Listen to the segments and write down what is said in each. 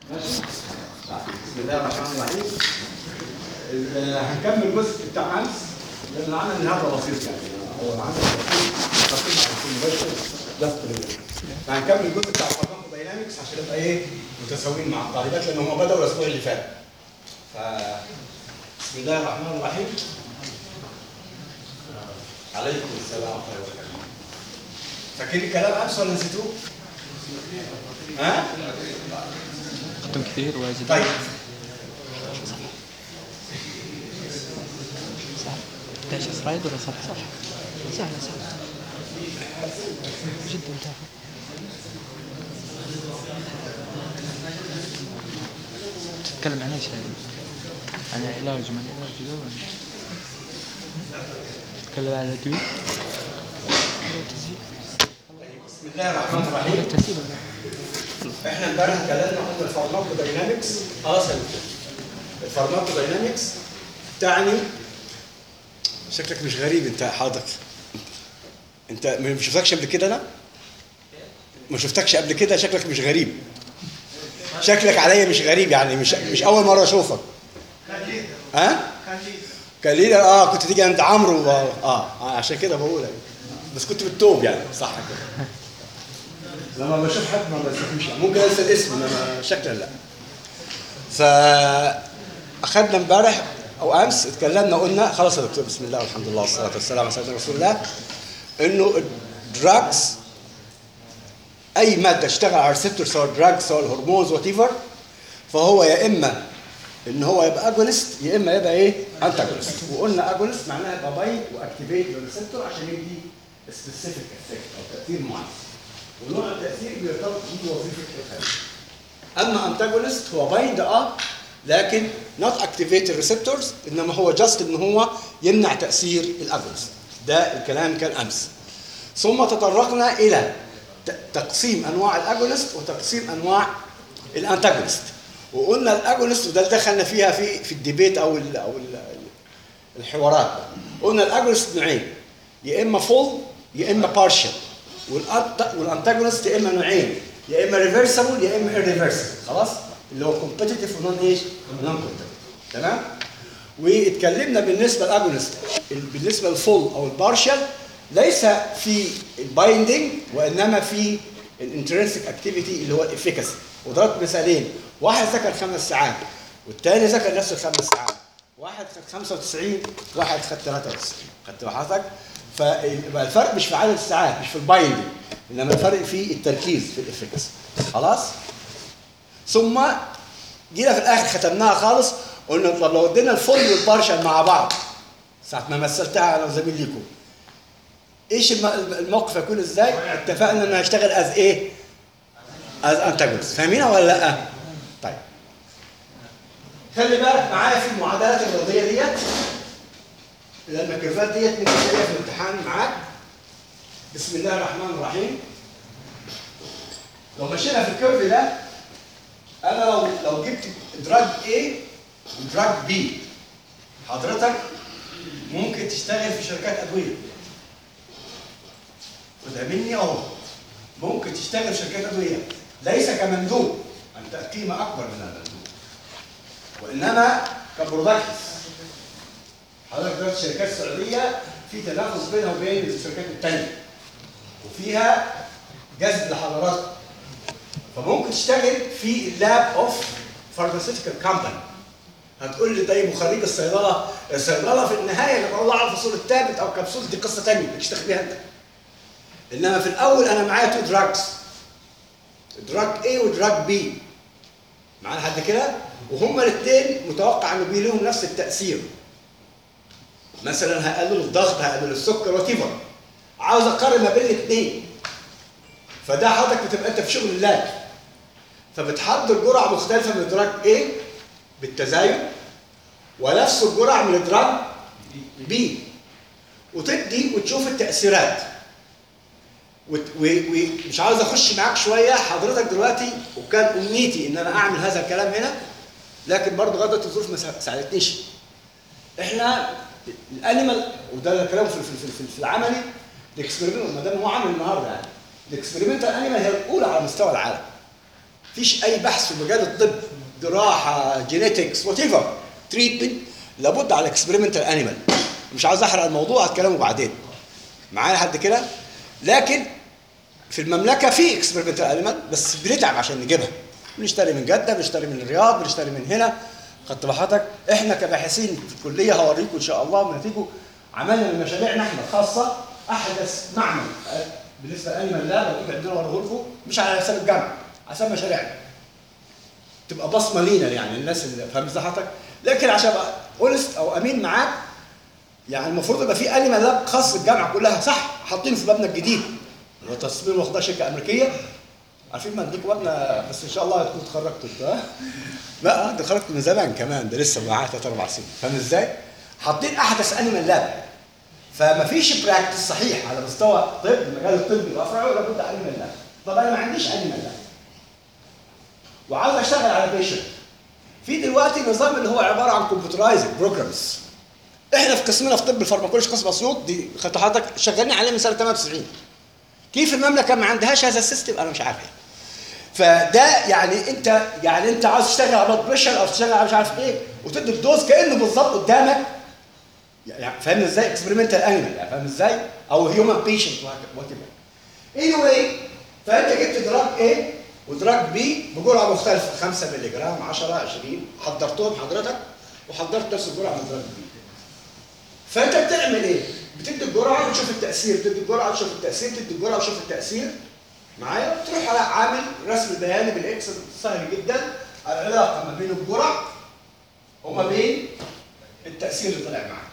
ماشي بسم الله الرحمن الرحيم ال- هنكمل الجزء بتاع امس لان العمل النهارده بسيط يعني هو العمل بسيط خفيف هيكون مباشر جاست ريليشن فهنكمل الجزء بتاع الفارماكو داينامكس عشان نبقى ايه متساويين مع الطالبات لان هم بداوا الاسبوع اللي فات ف بسم الله الرحمن الرحيم عليكم السلام ورحمه الله وبركاته فاكرين الكلام امس ولا نسيتوه؟ ها؟ قدم كثير واجد طيب 11 سلايد ولا صح صح سهلة سهلة جدا تافه تتكلم عن ايش يعني؟ عن علاج من علاج ذا ولا؟ تتكلم عن الادوية بسم الله الرحمن الرحيم تسيب احنا امبارح اتكلمنا عن الفارماكو داينامكس اه سلمت الفارماكو داينامكس تعني شكلك مش غريب انت حاضر انت ما شفتكش قبل كده انا ما شفتكش قبل كده شكلك مش غريب شكلك عليا مش غريب يعني مش مش اول مره اشوفك ها كان ليدر اه كنت تيجي عند عمرو و... آه. اه عشان كده بقول يعني. بس كنت بالتوب يعني صح كده لما بشوف حد ما بستفهمش ممكن انسى الاسم انما شكلا لا فاخدنا امبارح او امس اتكلمنا قلنا خلاص يا دكتور بسم الله والحمد لله والصلاه والسلام على سيدنا رسول الله انه الدراجز اي ماده تشتغل على الريسبتور سواء دراج سواء الهرمونز وات ايفر فهو يا اما ان هو يبقى اجونست يا اما يبقى ايه انتاجونست وقلنا اجونست معناها يبقى بايند واكتيفيت للريسبتور عشان يدي سبيسيفيك افكت او تاثير معين ونوع التاثير بيرتبط بوظيفه الخليه اما انتاجونست هو بايند اه لكن نوت اكتيفيت الريسبتورز انما هو جاست ان هو يمنع تاثير الاجونست ده الكلام كان امس ثم تطرقنا الى ت- تقسيم انواع الاجونست وتقسيم انواع الانتاجونست وقلنا الاجونست وده اللي دخلنا فيها في في الديبيت او ال او ال الحوارات قلنا الاجونست نوعين يا اما فول يا اما بارشل والانتاجونست يا اما نوعين يا اما ريفرسبل يا اما irreversible خلاص اللي هو كومبتيتيف ونون ايش؟ ونون كومبتيتيف تمام؟ واتكلمنا بالنسبه للاجونست بالنسبه للفول او البارشل ليس في البايندنج وانما في الانترنسك اكتيفيتي اللي هو الافيكاسي وضربت مثالين واحد ذكر خمس ساعات والثاني ذكر نفس الخمس ساعات واحد خد 95 واحد خد 93 خدت حضرتك فيبقى الفرق مش في عدد الساعات مش في البايندنج انما الفرق في التركيز في الافيكاسي خلاص ثم جينا في الاخر ختمناها خالص قلنا طب لو ادينا الفول والبارشل مع بعض ساعه ما مثلتها انا وزميل ليكم ايش الم- الموقف هيكون ازاي؟ اتفقنا ان هشتغل از ايه؟ از انتاجونست فاهمينها ولا لا؟ طيب خلي بالك معايا في المعادلات الرياضيه ديت لان الكيرفات ديت ممكن تلاقيها في الامتحان معاك بسم الله الرحمن الرحيم لو مشينا في الكيرف ده انا لو لو جبت دراج A ودراج B حضرتك ممكن تشتغل في شركات ادويه وده مني اهو ممكن تشتغل في شركات ادويه ليس كمندوب انت قيمه اكبر من المندوب وانما كبرودكتس حضرتك دلوقتي الشركات السعوديه في تنافس بينها وبين الشركات الثانيه وفيها جذب لحضراتكم فممكن تشتغل في اللاب اوف فارماسيوتيكال كامباني هتقول لي طيب وخريج الصيدله الصيدله في النهايه لما اطلع على فصول التابت او كبسول دي قصه ثانيه تشتغل بيها انت انما في الاول انا معايا تو دراجز دراج A ودراج B معانا لحد كده وهما الاثنين متوقع انه بي لهم نفس التاثير مثلا هقلل الضغط هقلل السكر وات عاوز اقارن ما بين الاثنين فده حضرتك بتبقى انت في شغل اللاب فبتحضر جرعه مختلفه من الدراج A بالتزايد ونفس الجرعه من الدراج B وتدي وتشوف التاثيرات وت- و- ومش عاوز اخش معاك شويه حضرتك دلوقتي وكان امنيتي ان انا اعمل هذا الكلام هنا لكن برضه غدت الظروف ما سا- ساعدتنيش احنا الانيمال وده الكلام في في في, في العملي الاكسبيرمنت ما دام هو عامل النهارده يعني الاكسبيرمنتال انيمال هي الاولى على مستوى العالم مفيش اي بحث في مجال الطب جراحه جينيتكس وات ايفر تريتمنت لابد على اكسبيرمنتال انيمال مش عاوز احرق الموضوع هتكلمه بعدين معايا لحد كده لكن في المملكه في اكسبيرمنتال انيمال بس بنتعب عشان نجيبها بنشتري من جده بنشتري من الرياض بنشتري من هنا خدت بحضرتك احنا كباحثين في الكليه هوريكم ان شاء الله من نتيجه عملنا من مشاريعنا احنا الخاصه احدث معمل آه، بالنسبه لانيمال لاب هتيجي عندنا اوريه لكم مش على حساب الجامعه على حساب مشاريعنا تبقى بصمه لينا يعني الناس اللي فاهم ازاي حضرتك لكن عشان ابقى اونست او امين معاك يعني المفروض يبقى في انيمال لاب خاص بالجامعه كلها صح حاطينه في مبنى الجديد اللي هو تصميم واخدها شركه امريكيه عارفين ما عندكم مبنى بس ان شاء الله هتكونوا اتخرجتوا انتوا ها؟ لا ده اتخرجت من زمان كمان ده لسه معاه ثلاث اربع سنين فاهم ازاي؟ حاطين احدث انيمال لاب فما فيش براكتس صحيح على مستوى الطب المجال الطبي وافرعه لابد انيمال لاب طب انا ما عنديش انيمال لاب وعاوز اشتغل على بيشنت في دلوقتي نظام اللي هو عباره عن كمبيوترايزنج بروجرامز احنا في قسمنا في طب الفارماكولوجي قسم اسيوط دي خدت حضرتك شغالين عليه من سنه 98 كيف المملكه ما عندهاش هذا السيستم انا مش عارف يعني. فده يعني انت يعني انت عاوز تشتغل على بلاد بريشر او تشتغل على مش عارف ايه وتدي الدوز كانه بالظبط قدامك يعني فاهمني ازاي اكسبيرمنتال انيمال يعني فاهم ازاي او هيومن بيشنت وات ايفر anyway فانت جبت دراج A ودراج B بجرعه مختلفه 5 مللي جرام 10 20 حضرتهم حضرتك وحضرت نفس الجرعه من دراج B فانت بتعمل ايه؟ بتدي الجرعه وتشوف التاثير تدي الجرعه وتشوف التاثير تدي الجرعه وتشوف التاثير معايا تروح على عامل رسم بياني بالاكسل سهل جدا العلاقه ما بين الجرع وما بين التاثير اللي طلع معاك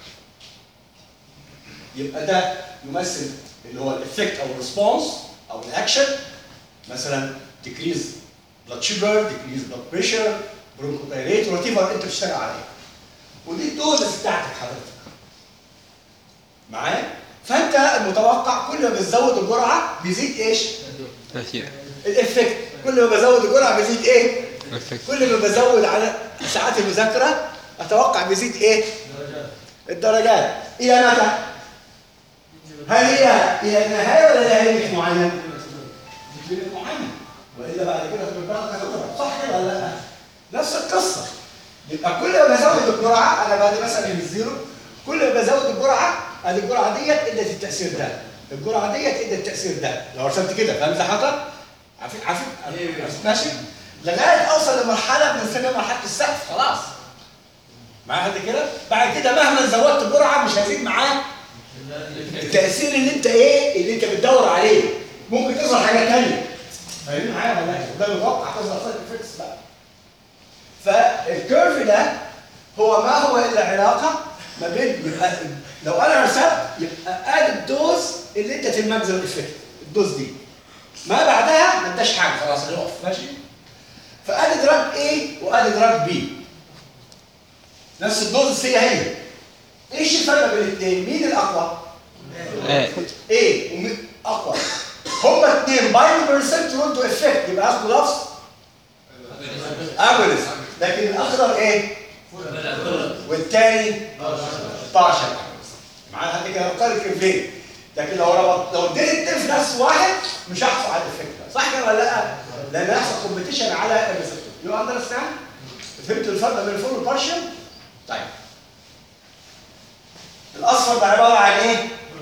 يبقى ده يمثل اللي هو الافكت او الريسبونس او الاكشن مثلا decrease blood sugar decrease blood pressure bronchodilate وات ايفر انت بتشتغل عليه ودي الدوزز بتاعتك حضرتك معايا فانت المتوقع كل ما بتزود الجرعه بيزيد ايش؟ تأثير الافكت كل ما بزود الجرعه بيزيد ايه؟ الإفكت كل ما بزود على ساعات المذاكره اتوقع بيزيد ايه؟ الدرجات الى متى؟ هل هي الى النهايه ولا لها ليميت معين؟ ليميت معين والا بعد كده هتبقى تاخدها صح كده ولا لا؟ نفس القصه يبقى كل ما بزود الجرعه انا بعد مثلا من الزيرو كل ما بزود الجرعه ادي الجرعه ديت ادت التاثير ده الجرعه ديت ادت التاثير ده لو رسمت كده فاهم ازاي حضرتك؟ عارفين عارفين ماشي لغايه اوصل لمرحله بنسميها مرحله السقف خلاص معايا حد كده بعد كده مهما زودت الجرعه مش هيزيد معاه التاثير اللي انت ايه اللي انت بتدور عليه ممكن تظهر حاجه ثانيه فاهمين معايا ولا لا؟ ده متوقع تظهر سايد افكتس بقى فالكيرف ده هو ما هو الا علاقه ما بين يبقى لو انا رسمت يبقى ادي الدوز اللي ادت الماكسيمم افكت الدوز دي ما بعدها ما اداش حاجه خلاص هيقف ماشي فادي دراج A وادي دراج B نفس الدوز هي هي ايش الفرق بين الاثنين مين الاقوى ايه A ومين اقوى هما اثنين بايند بيرسنت تو افكت يبقى اخده لفظ اجونست لكن الاخضر ايه والتاني بارشل معايا حد كده قال الكيرفين لكن لو ربط لو اديت الاثنين في نفس واحد مش هحصل على الافكت ده صح كده ولا لا؟ لان هيحصل كومبيتيشن على الريسبتور يو اندرستاند؟ فهمتوا الفرق بين الفول والبارشل؟ طيب الاصفر ده عباره عن ايه؟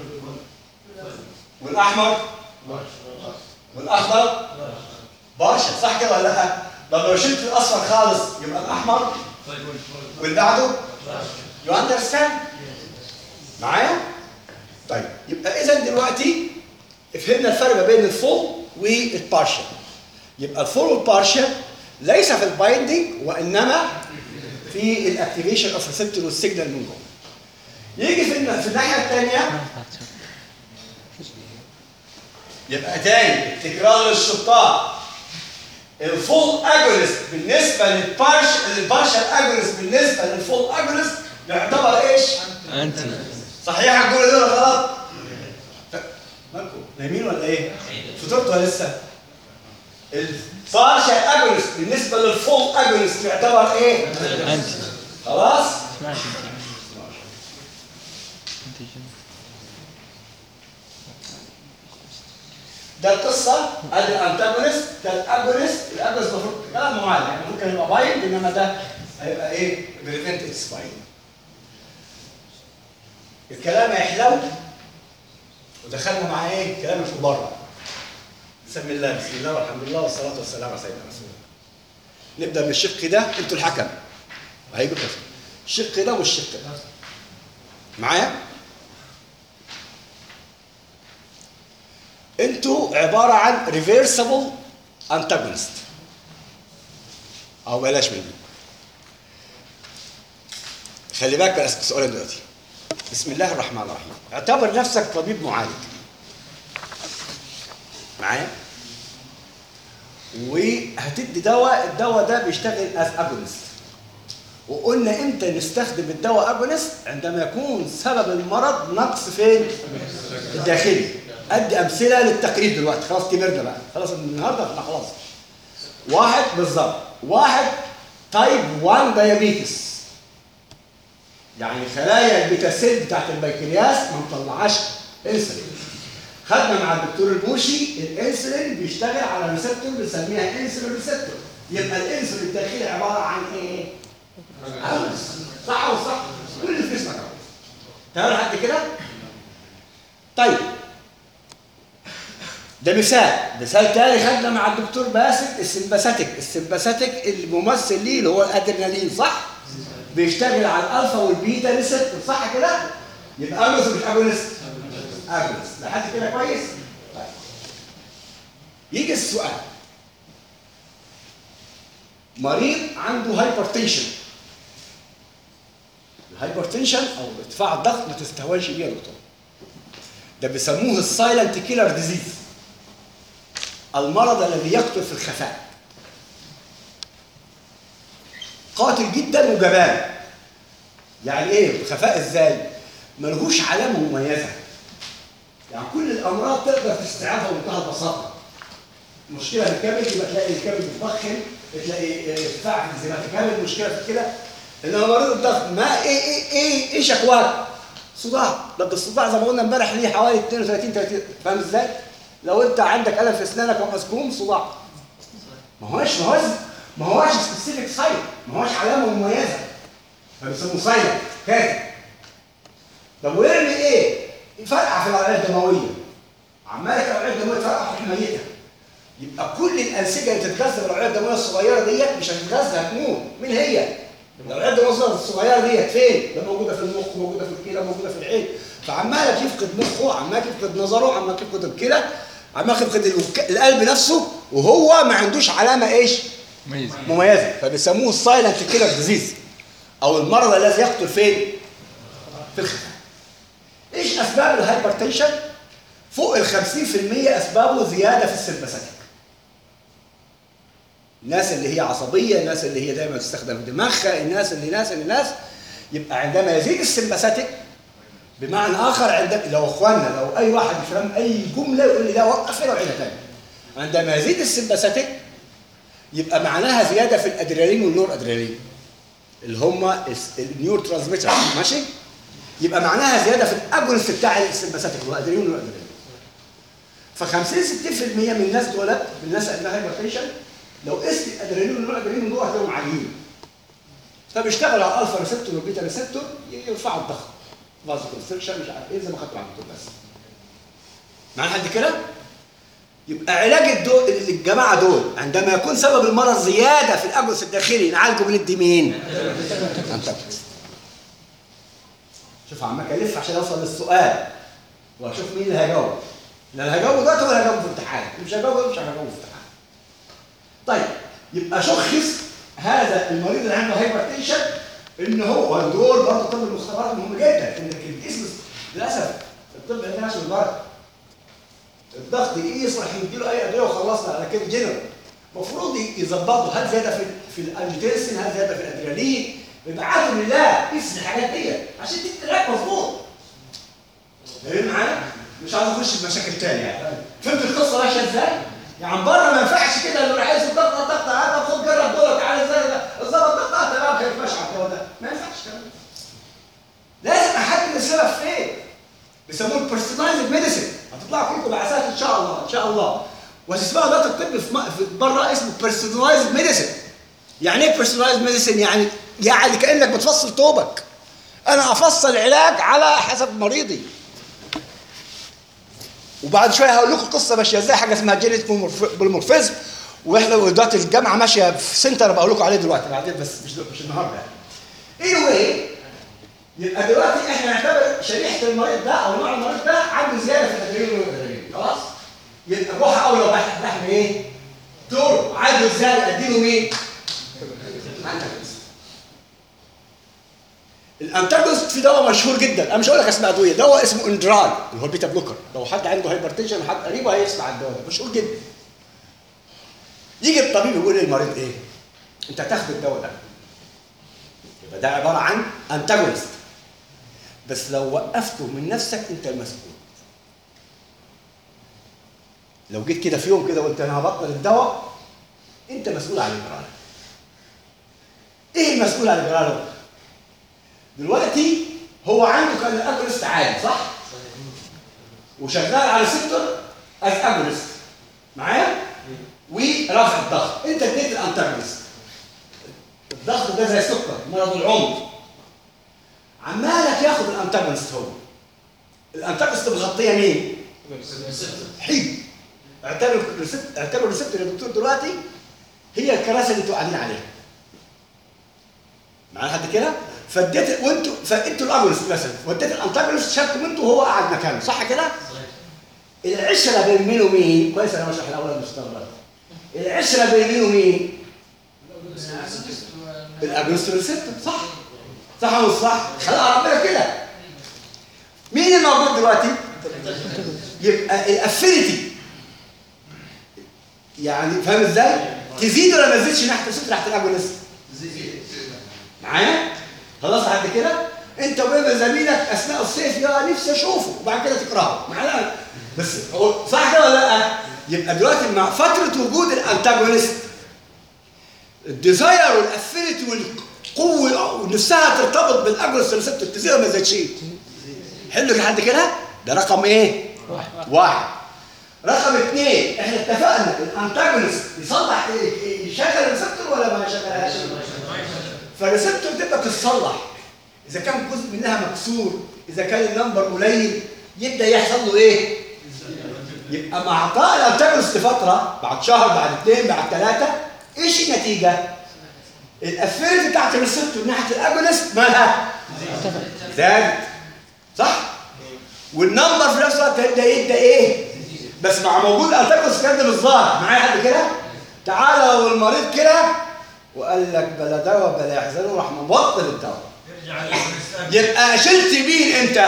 والاحمر والاخضر بارشل صح كده ولا لا؟ طب لو شلت الاصفر خالص يبقى الاحمر واللي بعده يو اندرستاند؟ معايا؟ طيب يبقى اذا دلوقتي فهمنا الفرق ما بين الفول والبارشل يبقى الفول والبارشل ليس في البايندينج وانما في الاكتيفيشن اوف ريسبتور والسيجنال من جوه يجي في الن- في الناحيه الثانيه يبقى تاني تكرار للشطار الفول اجونست بالنسبه للبارش البارشل اجونست بالنسبه للفول اجونست يعتبر ايش؟ انت صحيح الجمله دي ولا غلط؟ مالكم نايمين ولا ايه؟ فطرتوا ولا لسه؟ البارشل اجونست بالنسبه للفول اجونست يعتبر ايه؟ انت خلاص؟ اسمعك انت انت جن. ده القصه ادي الانتاجونست ده الاجونست الاجونست المفروض كلام معين يعني ممكن يبقى بايند انما ده هيبقى ايه بريفنت اتس بايند الكلام هيحلو ودخلنا مع ايه كلام الكبار بقى. بسم الله بسم الله والحمد لله والصلاه والسلام على سيدنا رسول الله نبدا من الشق ده انتوا الحكم هيجوا كده الشق ده والشق ده معايا انتوا عباره عن ريفيرسبل انتاجونست او بلاش من دي خلي بالك انا اسال سؤال دلوقتي بسم الله الرحمن الرحيم اعتبر نفسك طبيب معالج معايا وهتدي دواء الدواء ده بيشتغل از اجونست وقلنا امتى نستخدم الدواء اجونست عندما يكون سبب المرض نقص فين الداخلي ادي امثله للتقريب دلوقتي خلاص كبرنا بقى خلاص النهارده احنا خلاص واحد بالظبط واحد تايب 1 دايابيتس يعني خلايا البيتا سيل بتاعت البنكرياس ما مطلعاش انسولين خدنا مع الدكتور البوشي الانسولين بيشتغل على ريسبتور بنسميها انسولين ريسبتور يبقى الانسولين الداخلي عباره عن ايه؟ أمس. صح ولا صح؟ كل اللي في جسمك اهو تمام لحد كده؟ طيب ده مثال مثال تاني خدنا مع الدكتور باسل السمباثيك السمباثيك الممثل ليه اللي هو الادرينالين صح؟ بيشتغل على الالفا والبيتا ريسبتور صح كده؟ يبقى اجونست مش اجونست؟ اجونست لحد كده كويس؟ طيب يجي السؤال مريض عنده هايبرتنشن الهايبرتنشن او ارتفاع الضغط ما تستهونش بيه يا دكتور ده بيسموه السايلنت كيلر ديزيز المرض الذي يقتل في الخفاء قاتل جدا وجبان يعني ايه الخفاء ازاي ملهوش علامه مميزه يعني كل الامراض تقدر تستيعبها بمنتهى البساطه مشكله في الكبد يبقى تلاقي الكبد متضخم تلاقي ارتفاع في انزيمات الكبد مشكله في كده انما مريض الضغط ما ايه ايه ايه ايه شكواك صداع ده الصداع زي ما قلنا امبارح ليه حوالي 32 30 فاهم ازاي؟ لو انت عندك الم في اسنانك او مسكوم صداع ما هوش ما هوش ما هوش سبيسيفيك سايت ما هوش علامه مميزه فبيسموه سايلنت كاتب طب ويرمي ايه؟ يفرقع في الاوعيه الدمويه عمالك الاوعيه الدمويه تفرقع في ميته يبقى كل الانسجه اللي بتتغذى بالاوعيه الدمويه الصغيره ديت مش هتتغذى هتموت مين هي؟ الاوعيه الدمويه الصغيره ديت فين؟ ده موجوده في المخ موجوده في الكلى موجوده في العين فعمالك يفقد مخه عمالك يفقد نظره عمالك يفقد الكلى عمالك يفقد الوك- القلب نفسه وهو ما عندوش علامه ايش؟ مميز مميزه فبيسموه السايلنت كيلر ديزيز او المرض الذي يقتل فين؟ في الخفاء. ايش اسباب الهايبرتنشن؟ فوق ال 50% اسبابه زياده في السمباثيك. الناس اللي هي عصبيه، الناس اللي هي دايما تستخدم دماغها، الناس اللي ناس اللي ناس يبقى عندما يزيد السمباثيك بمعنى اخر عند لو اخواننا لو اي واحد يفهم اي جمله يقول لي لا وقف هنا وعيدها تاني. عندما يزيد السمباثيك يبقى معناها زياده في الادرينالين والنور ادرينالين اللي هم النيور ترانسميتر ماشي يبقى معناها زياده في الاجونست بتاع السمباثيك اللي هو الادرينالين والنور ادرينالين ف 50 60% من الناس دولت من الناس اللي عندها هايبرتنشن لو قست الادرينالين والنور ادرينالين دول هتلاقيهم عاليين فبيشتغلوا على الالفا ريسبتور والبيتا ريسبتور يرفعوا الضغط فازو كونستركشن مش عارف ايه زي ما خدت مع الدكتور بس معانا حد كده؟ يبقى علاج الدو... الجماعه دول عندما يكون سبب المرض زياده في الاجنس الداخلي نعالجه بندي مين؟ انتاجونست. شوف عمال الف عشان اوصل للسؤال واشوف مين اللي هيجاوب. لا اللي هيجاوب دلوقتي ولا هيجاوب في امتحان، اللي مش هيجاوب مش هيجاوب في امتحان. طيب يبقى شخص هذا المريض اللي عنده هايبرتنشن ان هو ودول برضه طب المختبرات مهم جدا ان الجسم للاسف الطب عندنا ماشي بالبركه الضغط يقيس راح يديله اي ادويه وخلصنا على كده جنرال المفروض يظبطوا هل زياده في في الانجيتنسين هل زياده في الادرينالين بيبعتوا لله قيس الحاجات دي عشان تدي العلاج مظبوط فاهم معايا؟ مش عايز اخش في مشاكل تانية يعني فهمت القصه ماشيه ازاي؟ يعني بره ما ينفعش كده اللي عايز الضغط الضغط هذا خد جرب دول تعالى ازاي الظبط الضغط تمام خليك ماشي على الجو ده ما ينفعش الكلام ده لازم احدد السبب فين بيسموه البيرسوناليزد ميديسن هتطلعوا كلكم بعثات ان شاء الله ان شاء الله وهتسمعوا دلوقتي الطب في م- في بره اسمه بيرسونلايز ميديسن يعني ايه بيرسونلايز ميديسن يعني يعني كانك بتفصل توبك انا افصل علاج على حسب مريضي وبعد شويه هقول لكم قصه ماشيه ازاي حاجه اسمها جينيتيك بوليمورفيزم واحنا دلوقتي الجامعه ماشيه في سنتر بقول لكم عليه دلوقتي بعدين بس مش مش النهارده يعني. anyway يبقى دلوقتي احنا نعتبر شريحه المريض ده او نوع المريض ده عنده زياده في الادرينالين والادرينالين خلاص؟ يبقى روح اول لو بحث لحم ايه؟ دور عنده ازاي اديله مين؟ الانتاجونست في دواء مشهور جدا انا مش هقول لك اسماء ادويه دواء اسمه اندرال اللي هو البيتا بلوكر لو حد عنده هايبرتنشن حد قريبه هيسمع الدواء ده مشهور جدا يجي الطبيب يقول للمريض ايه؟ انت هتاخد الدواء ده يبقى ده عباره عن انتاجونست بس لو وقفته من نفسك انت المسؤول لو جيت كده في يوم كده وقلت انا هبطل الدواء انت مسؤول عن اجراله ايه المسؤول عن اجراله دلوقتي هو عنده كان الاجونست عالي صح وشغال على سيكتور از اجونست معايا ورفع الضغط انت اديت الانتاجونست الضغط ده زي السكر مرض العمر عمالك ياخد الانتاجونست هو الانتاجونست مغطيه مين؟ حلو اعتبر الريسبت اعتبر الريسبتور يا دكتور دلوقتي هي الكراسي اللي انتوا قاعدين عليها معانا حد كده؟ فاديت وانتوا فانتوا الاجونست مثلا واديت الانتاجونست شاركوا انتوا وهو قاعد مكانه صح كده؟ العشره بين مين ومين؟ كويس انا بشرح الاول مستغرب العشره بين مين ومين؟ الاجونست والريسبتور صح صح ولا مش صح؟ خلق ربنا كده مين الموجود دلوقتي؟ يبقى الافينيتي يعني فاهم ازاي؟ تزيد ولا ما تزيدش ناحيه الريسبتور ناحيه الاجونست؟ معايا؟ خلاص لحد كده؟ انت وبين زميلك اثناء الصيف يا نفسي اشوفه وبعد كده تكرهه معايا؟ بس هو صح كده ولا لا؟ يبقى دلوقتي مع فتره وجود الانتاجونست الديزاير والافينيتي والقوه ونفسها ترتبط بالاجونست ريسبتور تزيد ولا ما تزيدش؟ حلو لحد كده؟ ده رقم ايه؟ واحد رقم اثنين احنا اتفقنا الانتاجونست يصلح إيه؟ يشغل الريسبتور ولا ما يشغلهاش؟ فالريسبتور تبقى تتصلح اذا كان جزء منها مكسور اذا كان النمبر قليل يبدا يحصل له ايه؟ يبقى مع عطاء الانتاجونست فتره بعد شهر بعد اثنين بعد ثلاثه ايش النتيجه؟ الافيريتي بتاعت الريسبتور ناحيه الاجونست مالها؟ زادت صح؟ والنمبر في نفس الوقت هيبدا يبدا ايه؟ بس مع وجود الانتاجونست كان بالظاهر معايا حد كده؟ تعالى والمريض كده وقال لك بلا دواء بلا يحزنوا راح مبطل الدواء يبقى شلت مين انت؟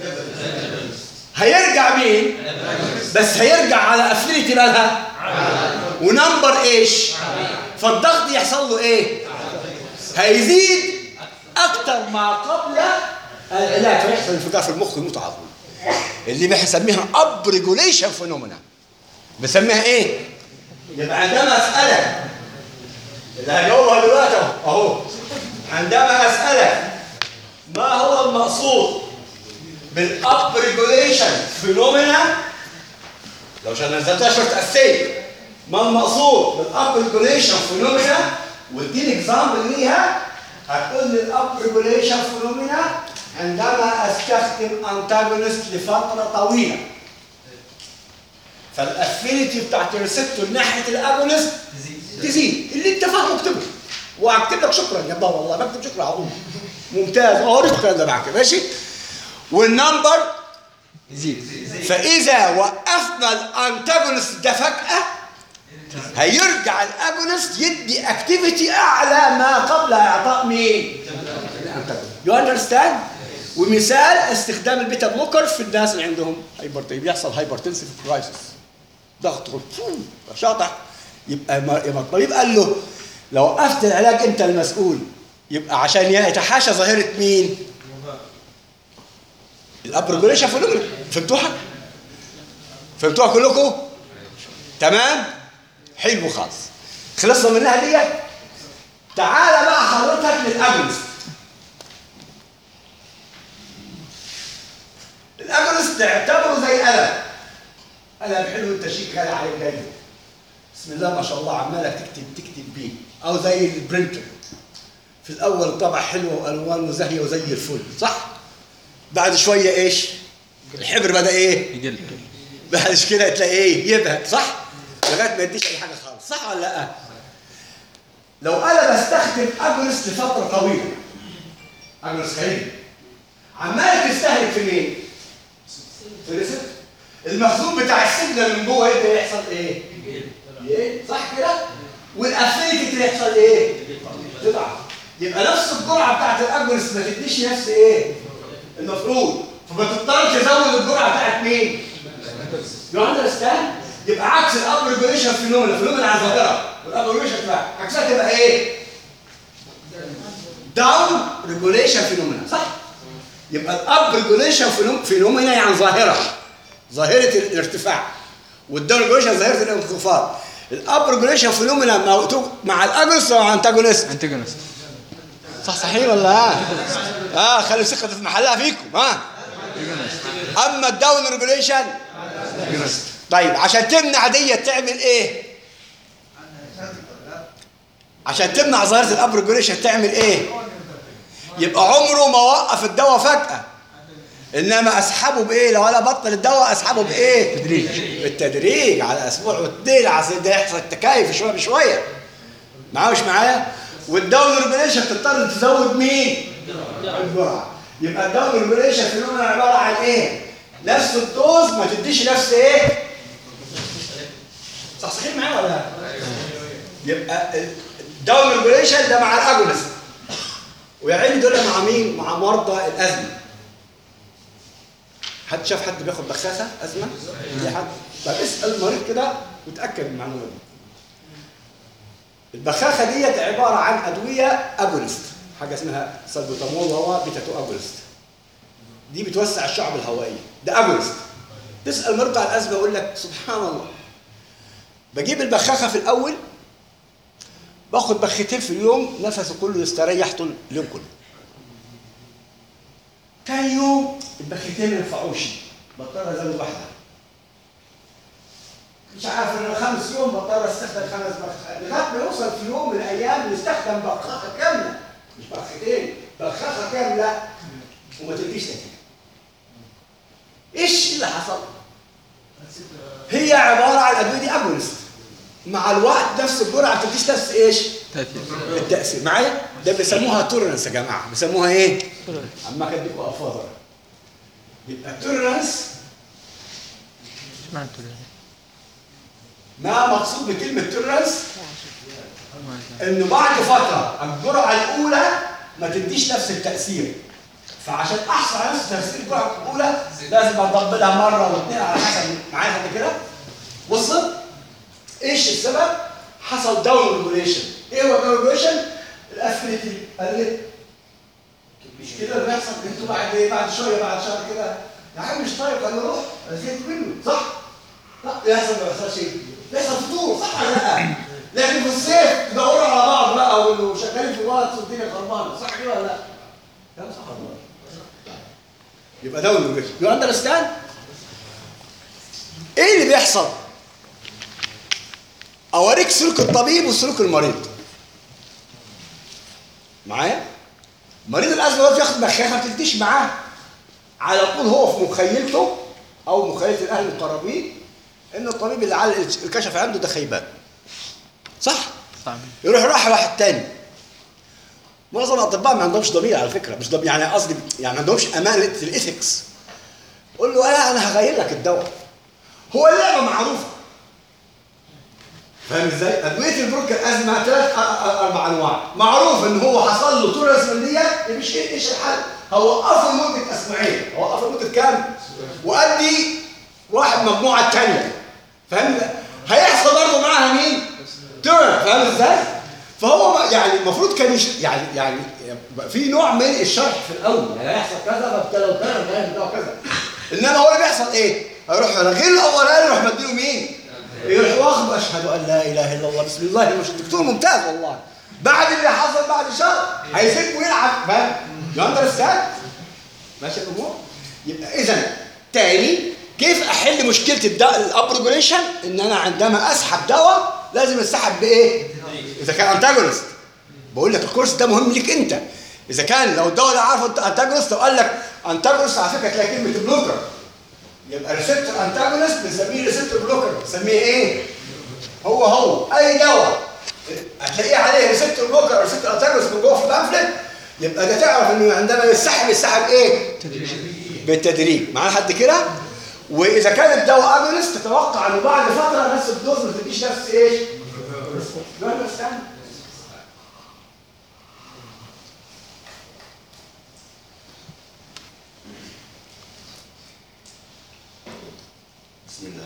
هيرجع مين؟ بس هيرجع على افينيتي مالها؟ ونمبر ايش؟ فالضغط يحصل له ايه؟ هيزيد اكتر ما قبل العلاج فيحصل انفجار في المخ يموت على طول اللي بنسميها اب ريجوليشن فينومينا بنسميها ايه؟ يبقى عندما اسالك اللي هجاوبها دلوقتي اهو اهو عندما اسالك ما هو المقصود بالاب ريجوليشن فينومينا لو عشان نزلتها شرط اساسي ما المقصود بالاب ريجوليشن فينومينا واديني اكزامبل ليها هتقول لي الاب ريجوليشن فينومينا عندما استخدم انتاجونست لفتره طويله فالافينيتي بتاعت الريسبتور ناحيه الاجونست تزيد اللي انت فاهمه اكتبه واكتب لك شكرا يا الله والله بكتب شكرا على طول ممتاز اه قريت الكلام ده معاك ماشي والنمبر يزيد فاذا وقفنا الانتاجونست ده فجاه هيرجع الاجونست يدي اكتيفيتي اعلى ما قبل اعطاء مين؟ يو اندرستاند؟ ومثال استخدام البيتا بلوكر في الناس اللي عندهم هايبر بيحصل هايبرتنسيف كرايسيس ضغط فوم، شاطح يبقى ما يبقى الطبيب قال له لو وقفت العلاج انت المسؤول يبقى عشان يتحاشى ظاهره مين؟ الابرجوليشن فينومينا فهمتوها؟ فهمتوها كلكم؟ تمام؟ حلو خالص خلصنا منها ديت تعالى بقى حضرتك للاجونست الاجونست تعتبره زي قلم قلم حلو انت شيك غالي عليك جاي بسم الله ما شاء الله عمالك تكتب تكتب بيه او زي البرنتر في الاول الطبع حلوه والوان وزاهيه وزي الفل صح بعد شويه ايش الحبر بدا ايه يقل بعد كده تلاقي ايه يبهت صح لغايه ما يديش اي حاجه خالص صح ولا لا لو انا بستخدم اجلس لفتره طويله اجلس خارجي عمال تستهلك في مين في الريسبت المخزون بتاع السيجنال من جوه يبدا يحصل ايه ايه صح كده والافينيتي يحصل ايه تضعف يبقى نفس الجرعه بتاعت الاجلس ما تديش نفس ايه المفروض فما تضطرش تزود الجرعه بتاعت مين يو اندرستاند يبقى عكس الاب ريجوليشن فينومينا فينومينا على ظاهره والاب ريجوليشن بقى عكسها تبقى ايه داون ريجوليشن فينومينا صح يبقى الاب ريجوليشن فينومينا يعني ظاهره ظاهره الارتفاع والداون ريجوليشن ظاهره الانخفاض الاب ريجوليشن فينومينا مع الاجلس او انتاجونست انتجونست صح صحيح ولا ها؟ اه خلي ثقة في محلها فيكم ها اما الداون ريجوليشن طيب عشان تمنع دي تعمل ايه عشان تمنع ظاهرة الاب ريجوليشن تعمل ايه يبقى عمره ما وقف الدواء فجأة انما اسحبه بايه لو انا بطل الدواء اسحبه بايه تدريج بالتدريج على اسبوع واثنين عشان ده يحصل تكايف شويه بشويه معايا مش معايا والداون ريجوليشن تضطر تزود مين الجرعه يبقى الداون ريجوليشن فينومينا عباره عن ايه نفس الدوز ما تديش نفس ايه صح صحيح معايا ولا لا يبقى الداون ريجوليشن ده مع الاجونست ويا عيني دول مع مين مع مرضى الازمه حد شاف حد بياخد بخاخه ازمه في حد طب اسال المريض كده وتاكد من المعلومه دي البخاخه ديت عباره عن ادويه اجونست حاجه اسمها سلبوتامول وهو بيتا 2 اجونست دي بتوسع الشعب الهوائيه ده اجونست تسال مريض على الازمه يقول لك سبحان الله بجيب البخاخه في الاول باخد بختين في اليوم نفسه كله يستريح طول اليوم كله تاني يوم البختين ما ينفعوش بضطر ازود واحده مش عارف ان خمس يوم بضطر استخدم خمس بخاخات لغايه ما يوصل في يوم من الايام نستخدم بخاخه كامله مش بخاختين بخاخه كامله وما تديش نتيجه ايش اللي حصل؟ هي عباره عن الادويه دي اجونست مع الوقت نفس الجرعه ما بتديش نفس ايش؟ تأثير التاثير معايا؟ ده بيسموها تولرنس يا جماعه بيسموها ايه؟ عما كان بيبقوا افاضل يبقى التولرنس ايش معنى التوليرانس؟ ما مقصود بكلمه تولرنس ما أدري. انه بعد فتره الجرعه الاولى ما تديش نفس التاثير فعشان احصل على نفس تاثير الجرعه الاولى لازم اضبلها مره واثنين على حسب معايا حد كده وصل ايش السبب حصل داون ريجوليشن ايه هو داون ريجوليشن الافينيتي قلت مش كده اللي بيحصل انتوا بعد ايه بعد شويه بعد شهر كده يا عم مش طايق انا روح انا زهقت منه صح لا يحصل ما يحصلش ايه يحصل فطور صح ولا لا لكن في الصيف تدوروا على بعض بقى وشغالين في وقت والدنيا خربانه صح كده ولا لا كلام صح ولا لا يبقى داون ريجوليشن يو اندرستاند ايه اللي بيحصل اوريك سلوك الطبيب وسلوك المريض معايا مريض الازمه ده بياخد بخاخه ما بتديش معاه على طول هو في مخيلته او مخيله الاهل المقربين ان الطبيب اللي على الكشف عنده ده خيبان صح صعب يروح راح واحد تاني معظم الاطباء ما عندهمش ضمير على فكره مش ضمير يعني قصدي يعني ما عندهمش امانه الايثكس قول له انا انا هغير لك الدواء هو اللعبه معروفه فاهم ازاي؟ ادويه البرونكال ازمه ثلاث اربع انواع معروف ان هو حصل له تورس من ديت مش ايه ايش الحل؟ هوقفه لمده اسبوعين هوقفه لمده كام؟ وادي واحد مجموعه الثانيه فاهم؟ هيحصل برضه معاها مين؟ تورس فاهم ازاي؟ فهو ما- يعني المفروض كان يش... يعني يعني يبقى في نوع من الشرح في الاول يعني هيحصل كذا فابتدى وكذا وكذا وكذا انما هو اللي بيحصل ايه؟ هيروح غير الاولاني يروح مديله مين؟ يروح واخد اشهد ان لا اله الا الله بسم الله مش الدكتور ممتاز والله بعد اللي حصل بعد شهر هيسيبه يلعب فاهم؟ يو اندرستاند؟ ماشي الامور؟ يبقى اذا تاني كيف احل مشكله الدواء الاب ريجوليشن ان انا عندما اسحب دواء لازم يتسحب بايه اذا كان انتاجونست بقول لك الكورس ده مهم ليك انت اذا كان لو الدواء ده عارف انتاجونست لو قال لك انتاجونست على فكره تلاقي كلمه بلوكر يبقى ريسبتور انتاجونست بنسميه ريسبتور بلوكر بنسميه ايه هو هو اي دواء هتلاقيه عليه ريسبتور بلوكر او ريسبتور انتاجونست من جوه في البامفلت يبقى ده تعرف انه عندما يسحب يسحب ايه بالتدريج معانا حد كده واذا كان الدواء اجونست تتوقع انه بعد فتره نفس الدوز ما تديش نفس ايش You understand? بسم الله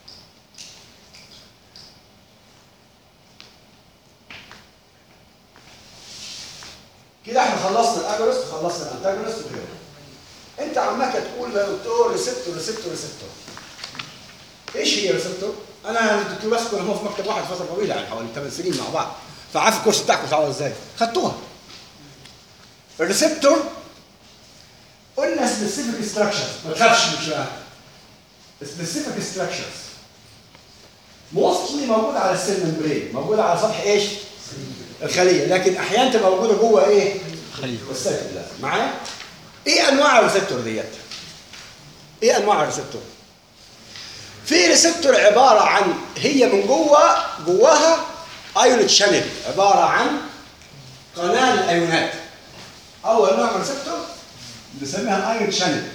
كده احنا خلصنا الاجونست خلصنا الانتاجونست وكده انت عمال تقول يا دكتور ريسبتور ريسبتور ريسبتور ايش هي ريسبتور؟ انا الدكتور بس كنا هو في مكتب واحد فتره طويله يعني حوالي 8 سنين مع بعض فعارف الكورس بتاعكم بتاعه ازاي خدتوها الريسبتور قلنا سبيسيفيك ستراكشرز ما تخافش مش سبيسيفيك ستراكشرز موستلي موجوده على السيل ممبرين موجوده على سطح ايش؟ الخليه لكن احيانا تبقى موجوده جوه ايه؟ خليه السيتوبلازم معايا؟ ايه انواع الريسبتور ديت؟ ايه انواع الريسبتور؟ في ريسبتور عباره عن هي من جوه جواها ايون شانل عباره عن قناه الايونات اول نوع من الريسبتور بنسميها الايون شانل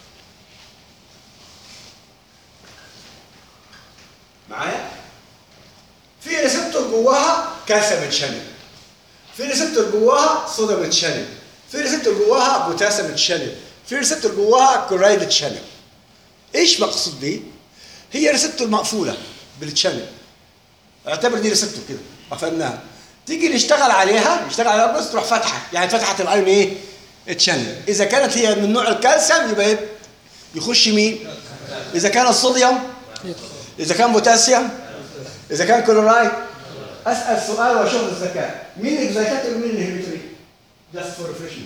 معايا؟ في ريسبتور جواها كالسيوم شانل في ريسبتور جواها صوديوم شانل في ريسبتور جواها بوتاسيوم شانل في ريسبتور جواها كلورايد شانل ايش مقصود بيه هي ريسبتور مقفوله بالتشانل اعتبر دي ريسبتور كده قفلناها تيجي نشتغل عليها نشتغل عليها بس تروح فاتحه يعني فتحت الايون ايه التشانل اذا كانت هي من نوع الكالسيوم يبقى إيه؟ يخش مين اذا كان الصوديوم اذا كان بوتاسيوم اذا كان كلورايد اسال سؤال واشوف الذكاء مين الاكزايتاتور ومين الانهبيتوري جاست فور ريفريشمنت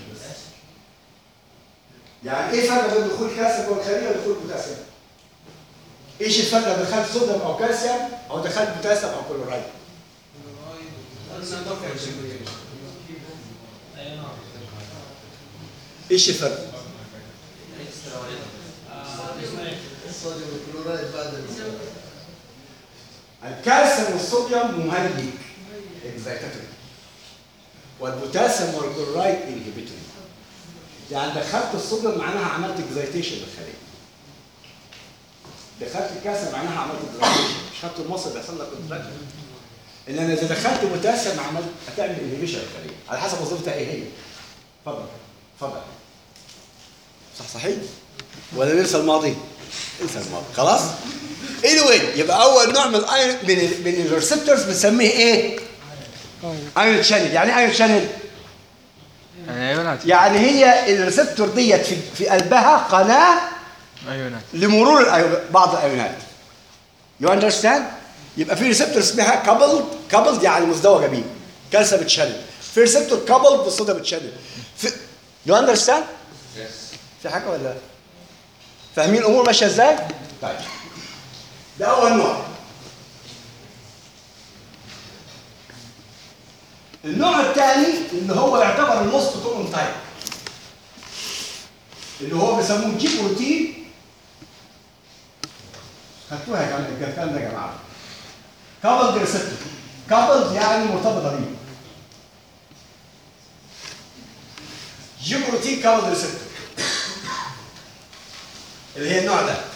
يعني ايه الفرق بين دخول كالسيوم جوه الخليه ودخول بوتاسيوم ايش الفرق لو دخلت صوديوم او كالسيوم او دخلت بوتاسيوم او كلورايد ايش الفرق الصوديوم والكلورايد بعد الكالسيوم والصوديوم مهيج اكزايتاتوري والبوتاسيوم والكلورايد انهبيتوري يعني دخلت الصوديوم معناها عملت اكزايتيشن للخليه دخلت الكالسيوم معناها عملت اكزايتيشن مش خدت المصل بيحصل لك كونتراكشن انما اذا دخلت بوتاسيوم عملت هتعمل انهبيشن للخليه على حسب وظيفتها ايه هي اتفضل اتفضل صح صحيح ولا ننسى الماضي انسى الماضي خلاص anyway يبقى اول نوع من الايون من ال من الريسبتورز بنسميه ايه ايون شانل يعني ايه ايون شانل يعني ايونات يعني هي الريسبتور ديت في, في قلبها قناه ايونات لمرور الأيون بعض الايونات يو اندرستاند يبقى في ريسبتور اسمها كابلد كابلد يعني مزدوجه بيه كالسيوم تشانل في ريسبتور كابلد بالصوديوم تشانل في يو اندرستاند في حاجه ولا لا؟ فاهمين الامور ماشيه ازاي طيب ده اول نوع النوع الثاني اللي هو يعتبر الموست كومن تايب اللي هو بيسموه جي بروتين خدتوها يا جماعه الكلام ده يا جماعه كابلد ريسبتور كابلد يعني مرتبطه بيه جي بروتين كابلد ريسبتور اللي هي النوع ده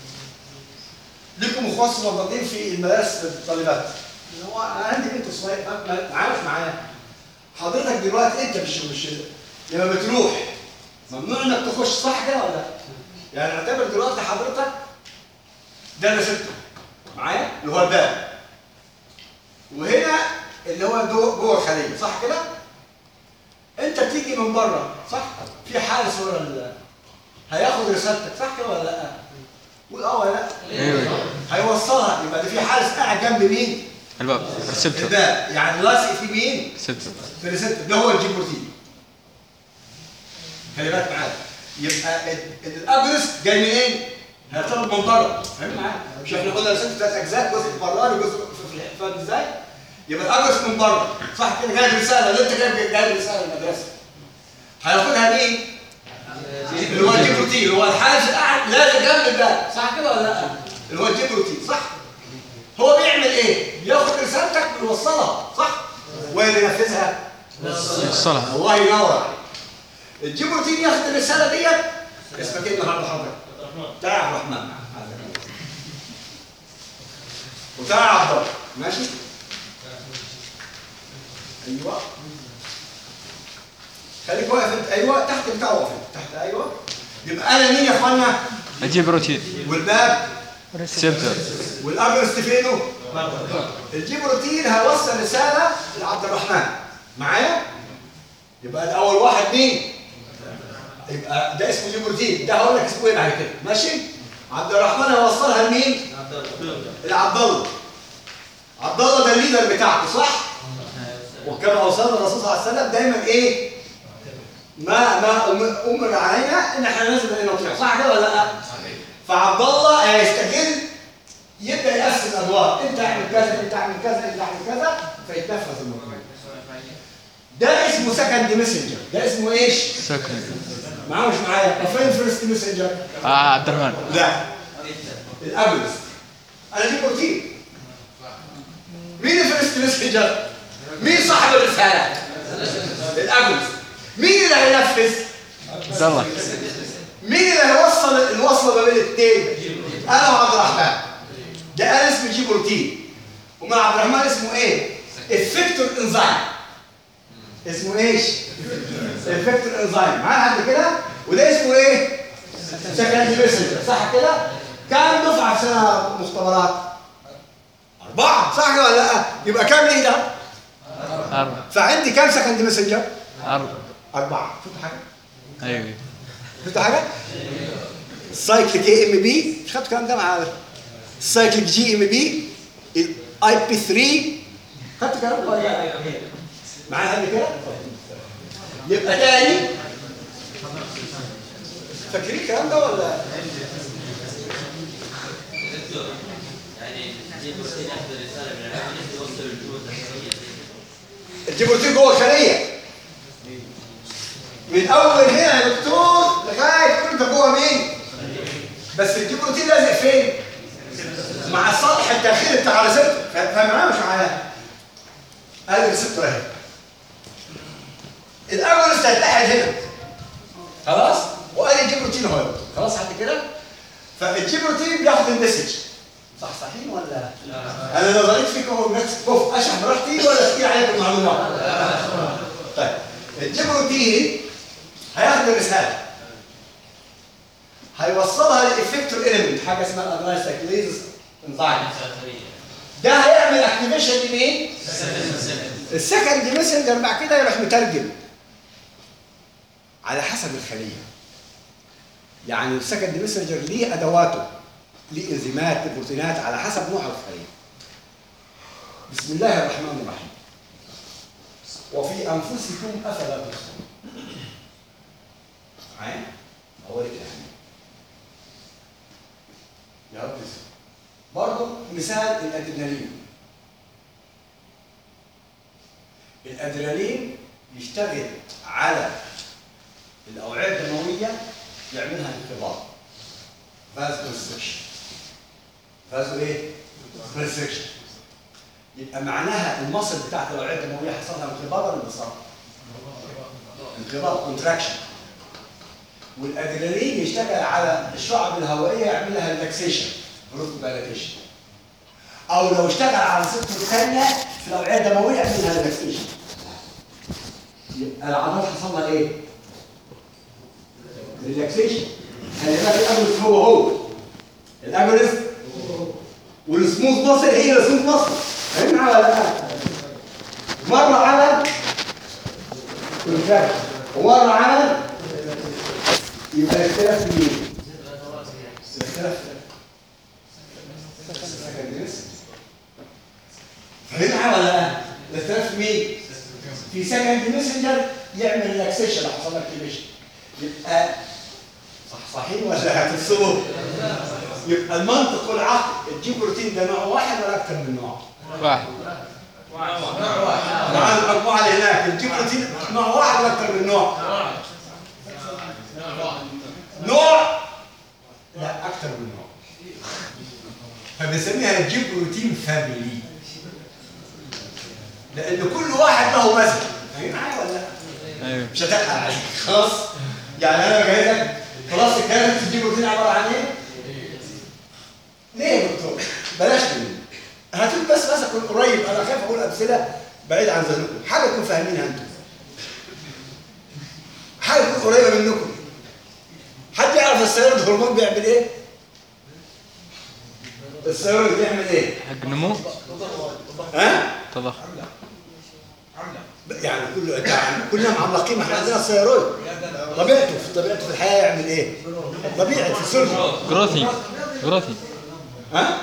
لكم اخوات صغيرين في المدارس الطالبات اللي هو انا عندي بنت صغير ما- ما- عارف معايا حضرتك دلوقتي انت مش مش لما بتروح ممنوع انك تخش صح كده ولا لا؟ يعني اعتبر دلوقتي حضرتك ده الريسبتور معايا اللي هو الباب وهنا اللي هو جوه جوه الخليه صح كده؟ انت بتيجي من بره صح؟ في حارس ورا ال- هياخد رسالتك صح كده ولا لا؟ قول اه ولا لا؟ ايوه هيوصلها يبقى ده في حارس قاعد جنب مين؟ الباب ريسبتور الباب يعني لازق في مين؟ ريسبتور في الريسبتور ده هو الجي بروتين خلي بالك معايا يبقى ال- ال- الاجرس جاي منين؟ هيرتبط من بره فاهم معايا؟ مش احنا قلنا رسمت ثلاث اجزاء جزء براني وجزء في الحفاظ ازاي؟ يبقى الاجرس من بره صح كده جايب رساله اللي انت جايب جايب رساله المدرسه هياخدها مين؟ اللي هو الجبروتين اللي هو الحارس القاعد لازم جنب ده صح كده ولا لا؟ اللي هو الجبروتين صح؟ هو بيعمل ايه؟ بياخد رسالتك ويوصلها صح؟ واللي ينفذها يوصلها الله ينور عليك الجبروتين ياخد الرساله ديت اسمك ايه النهارده حضرتك؟ بتاع عبد الرحمن وبتاع عبد الله ماشي؟ ايوه خليك واقف انت ايوه تحت بتاع واقف تحت ايوه يبقى انا مين يا اخوانا؟ اجيب روتين والباب سنتر والامر ستيفينو الجيب روتين هيوصل رساله لعبد الرحمن معايا يبقى ده اول واحد مين يبقى ده اسمه جيب روتين ده هقول لك اسمه ايه بعد كده ماشي عبد الرحمن هيوصلها لمين لعبد الله عبد الله ده الليدر بتاعته صح وكما اوصانا الرسول صلى الله عليه وسلم دايما ايه ما ما أم- امر علينا ان احنا لازم نطيع صح كده ولا لا فعبد الله هيستغل يبدا يقسم الادوار انت اعمل كذا انت اعمل كذا انت اعمل كذا فيتنفذ المطلوب ده اسمه سكند ميسنجر ده اسمه ايش سكند معاه مش معايا طب فين فيرست ميسنجر آه عبد الرحمن لا الابلس انا دي بروتين مين الفيرست ميسنجر مين صاحب الرساله الابلس مين اللي هينفذ عبد الله مين اللي هيوصل الوصله ما بين الاثنين انا وعبد الرحمن ده انا اسمي جي بروتين ومع عبد الرحمن اسمه ايه افكتور انزايم اسمه ايش افكتور انزايم معايا حد كده وده اسمه ايه سكند ميسنجر صح كده كام دفعه في سنه مختبرات اربعه صح كده ولا لا يبقى كام ليه ده أربعة فعندي كام سكند ميسنجر أربعة اربعه شفتوا حاجه أيوه شفتوا حاجه السايكليك اي ام بي مش خدتوا الكلام ده مع السايكليك جي ام بي الاي بي 3 خدتوا الكلام ده ولا لا؟ معايا حد كده يبقى تاني فاكرين الكلام ده ولا الجبروتين جوه الخليه من اول هنا يا دكتور لغايه كل انت جوه مين بس الجبروتين لازق فين مع السطح الداخلي بتاع الريسبتور فا- فاهم معايا مش معايا ادي الريسبتور اهي الاجونست هيتحد هنا خلاص وادي الجبروتين اهو خلاص حد كده فالجبروتين بياخد المسج صح صحيح ولا انا نظريت فيكم كف اشرح براحتي ولا كتير عليكم المعلومات طيب الجبروتين هياخد الرساله هيوصلها للافكتور اليمنت حاجه اسمها الادرايسايكليز انزايم ده هيعمل اكتيفيشن لمين؟ السكند ميسنجر بعد كده يروح مترجم على حسب الخليه يعني السكند ميسنجر ليه ادواته ليه انزيمات ليه بروتينات على حسب نوع الخليه بسم الله الرحمن الرحيم وفي انفسكم افلا تبصرون معايا اوريك يعني يا رب يسلمك. برضه مثال الادرينالين الادرينالين يشتغل على الاوعيه الدمويه يعملها انقباض فاز كونستريكشن فازو ايه؟ كونستريكشن يبقى معناها المصل بتاعت الاوعيه الدمويه حصل لها انقباض ولا انبساط؟ انقباض كونتراكشن والادرينالين يشتغل على الشعب الهوائيه يعمل لها ريلاكسيشن بروث دايلاتيشن او لو اشتغل على الست الثانيه في الاوعيه الدمويه يعمل لها ريلاكسيشن يبقى العضلات حصل لها ايه؟ ريلاكسيشن خلي بالك الاجونست هو هو الاجونست والسموث ماسل هي السموث ماسل فاهم معايا ولا لا؟ مره عمل كونتراكشن ومره عمل يبقى الاختلاف في مين؟ الاختلاف فاهم معايا ولا لا؟ الاختلاف في مين؟ في سكند ميسنجر يعمل ريلاكسيشن لو حصل لك اكتيفيشن يبقى صح صحيح ولا هتفصلوا؟ يبقى المنطق والعقل الجي بروتين ده نوع واحد ولا اكثر من نوع؟ واحد مع المجموعه اللي هناك الجي بروتين نوع واحد ولا اكثر من نوع؟ نوع لا اكثر من نوع فبنسميها الجي بروتين فاميلي لان كل واحد له مثل فاهم معايا ولا لا؟ ايوه مش هتلحق عليك خلاص يعني انا بجهز لك خلاص الكلام تجيب روتين عباره عن ايه؟ ليه يا دكتور؟ بلاش مني هاتوا بس مثلا يكون قريب انا خايف اقول امثله بعيد عن ذهنكم حاجه تكون فاهمينها انتم حاجه تكون قريبه منكم حد يعرف الثيرويد هرمون بيعمل ايه؟ الثيرويد بيعمل ايه؟ حق نمو ها؟ تضخم يعني كل يعني كلنا معلقين ما احنا عندنا الثيرويد طبيعته في طبيعته في الحياه يعمل ايه؟ طبيعي في السلم جروثي جروثي ها؟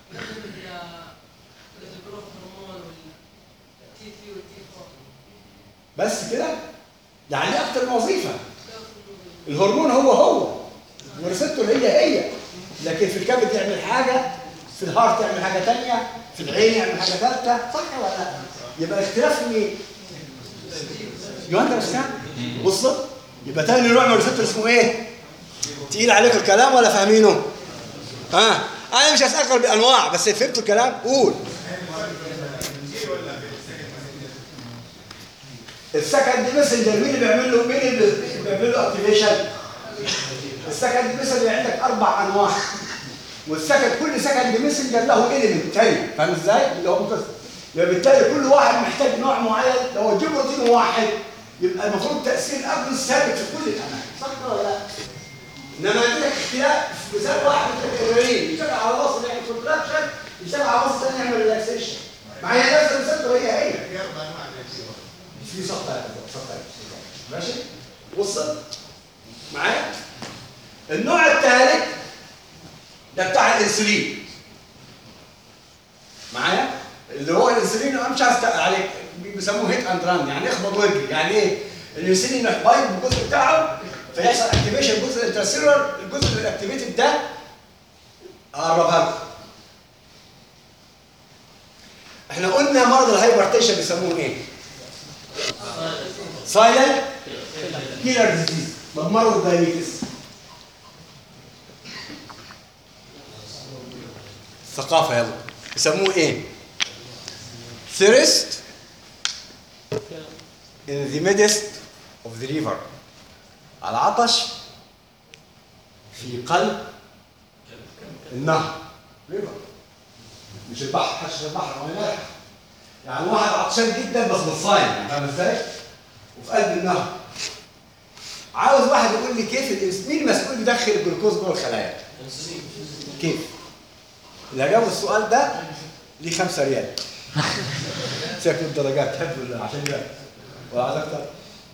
بس كده؟ يعني اكتر من وظيفه الهرمون هو هو وريسبتور هي هي لكن في الكبد يعمل حاجه في الهارت يعمل حاجه ثانيه في العين يعمل حاجه ثالثه صح ولا لا؟ يبقى اختلاف في مين؟ يو اندرستاند؟ وصلت؟ يبقى تاني نوع من الريسبتور اسمه ايه؟ تقيل عليكم الكلام ولا فاهمينه؟ ها؟ انا مش هسألكم بالانواع بس فهمتوا الكلام؟ قول السكند ميسنجر مين اللي بيعمل له مين اللي بيعمل له اكتيفيشن؟ السكند ميسنجر عندك اربع انواع والسكند كل سكند ميسنجر له اليمنت تاني فاهم ازاي؟ اللي هو متصل يبقى بالتالي كل واحد محتاج نوع معين لو الجيب بروتين واحد يبقى المفروض تاثير الابل ثابت في كل الاماكن صح ولا لا؟ انما عندك اختلاف في مثال واحد انت الهيروين يشتغل على مصر يعمل كونتراكشن يشتغل على مصر ثاني يعمل ريلاكسيشن مع هي نفس الريسبتور هي هي في سطح سطح ماشي وصل معايا النوع الثالث ده بتاع الانسولين معايا اللي هو الانسولين انا مش عايز أتقل عليك بيسموه هيت اند ران يعني اخبط واجري يعني ايه الانسولين بايب بالجزء بتاعه فيحصل اكتيفيشن الجزء الانترسيلر الجزء الاكتيفيتد ده اقربها لكم احنا قلنا مرض الهايبرتيشن بيسموه ايه؟ سايلنت كيلر ديزيز مرض الدايابيتس الثقافة يلا يسموه ايه؟ thirst in the midst of the river العطش في قلب النهر river مش البحر حش البحر هو مالح يعني واحد عطشان جدا بس مصايم يعني فاهم ازاي؟ وفي قلب النهر عاوز واحد يقول لي كيف الإنس- مين المسؤول يدخل الجلوكوز جوه الخلايا؟ كيف؟ اللي هجاوب السؤال ده ليه خمسة ريال شكل الدرجات الحمد لله عشان يبقى وعايز اكتر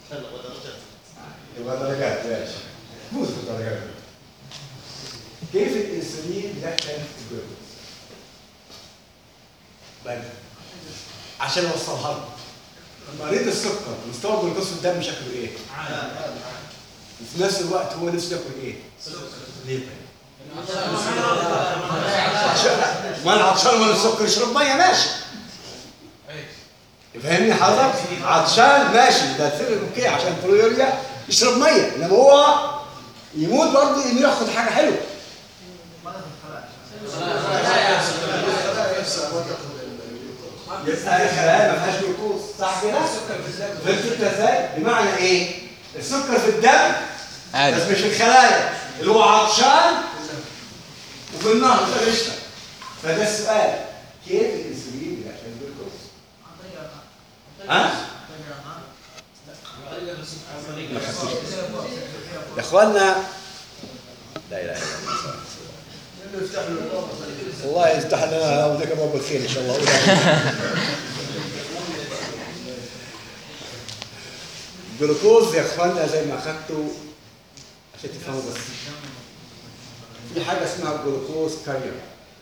يبقى درجات ماشي فوز بالدرجات دي. كيف الانسولين يدخل الجلوكوز؟ طيب عشان اوصلها لكم مريض السكر مستوى الجلوكوز في الدم شكله ايه؟ وفي نفس الوقت هو نفسه ياكل ايه؟ ليه طيب؟ عشان ما انا عطشان ولا السكر يشرب ميه ماشي فاهمني حضرتك؟ عطشان ماشي ده سر اوكي عشان البرويوريا يشرب ميه انما هو يموت برضه انه ياخد حاجه حلوه يبقى الخلايا ما فيهاش جلوكوز صح كده؟ فهمت انت ازاي؟ بمعنى ايه؟ السكر في الدم عادي بس مش في الخلايا اللي هو عطشان وفي النهر مش قشطه فده السؤال كيف الانسولين بيدخل الجلوكوز؟ ها؟ ما خدتوش. يا اخوانا لا اله الا الله الله يفتح لنا وذكر رب الخير ان شاء الله الجلوكوز يا اخوانا زي ما اخدتوا عشان تفهموا بس في حاجه اسمها الجلوكوز كارير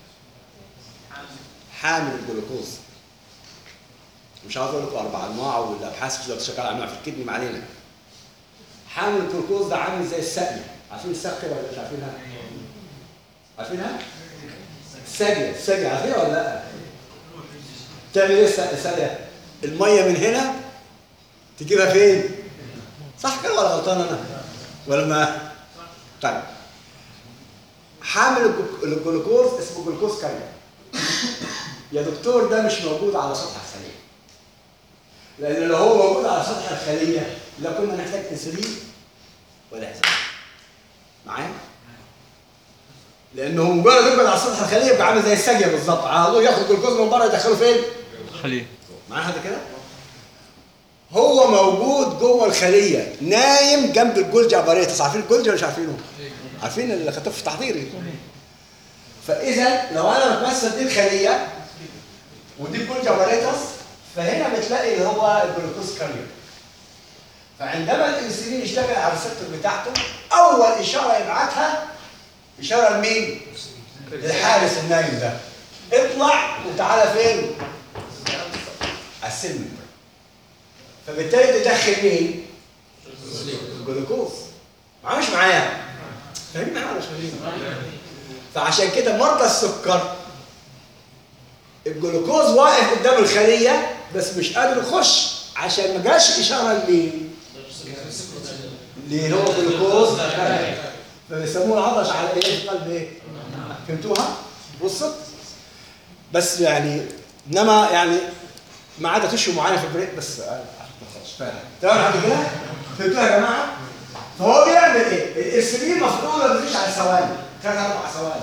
حامل الجلوكوز مش عاوز اقول لكم اربع انواع والابحاث اللي شغال على انواع في الكدني ما علينا حامل الجلوكوز ده عامل زي السقي عارفين السقي ولا مش عارفينها؟ عارفينها؟ الساقية الساقية عارفينها ولا لا؟ تعمل ايه الس- الساقية؟ المية من هنا تجيبها فين؟ صح كده ولا غلطان انا؟ ولا ما؟ طيب حامل الجلوك- الجلوكوز اسمه جلوكوز كارير يا دكتور ده مش موجود على سطح الخلية لأن لو هو موجود على سطح الخلية لا كنا نحتاج انسولين ولا انسولين معايا؟ لأنه مجرد يقعد على سطح الخلية يبقى عامل زي الساقية بالظبط على طول ياخد الجلوكوز من بره يدخله فين؟ خليه معايا حد كده؟ هو موجود جوه الخلية نايم جنب الجولجي اباريتس عارفين الجولجي ولا مش عارفينه؟ عارفين اللي خدته في تحضيري فإذا لو أنا بتمثل دي الخلية ودي الجولجي اباريتس فهنا بتلاقي اللي هو الجلوكوز كارير فعندما الانسولين يشتغل على الريسبتور بتاعته أول إشارة يبعتها إشارة لمين؟ للحارس النايم ده اطلع وتعالى فين؟ على السلم فبالتالي تدخل مين؟ الجلوكوز معاه مش معايا فاهمين معايا ولا مش فاهمين؟ فعشان كده مرضى السكر الجلوكوز واقف قدام الخليه بس مش قادر يخش عشان ما جاش اشاره لمين؟ اللي هو جلوكوز فبيسموه العطش على ايه في قلب ايه؟ فهمتوها؟ وصلت؟ بس يعني انما يعني ما عدا تشوا معانا في البريك بس آه، خلاص فاهم تمام لحد كده؟ فهمتوها يا جماعه؟ فهو بيعمل ايه؟ الانسولين المفروض ما بيجيش على ثواني ثلاث اربع ثواني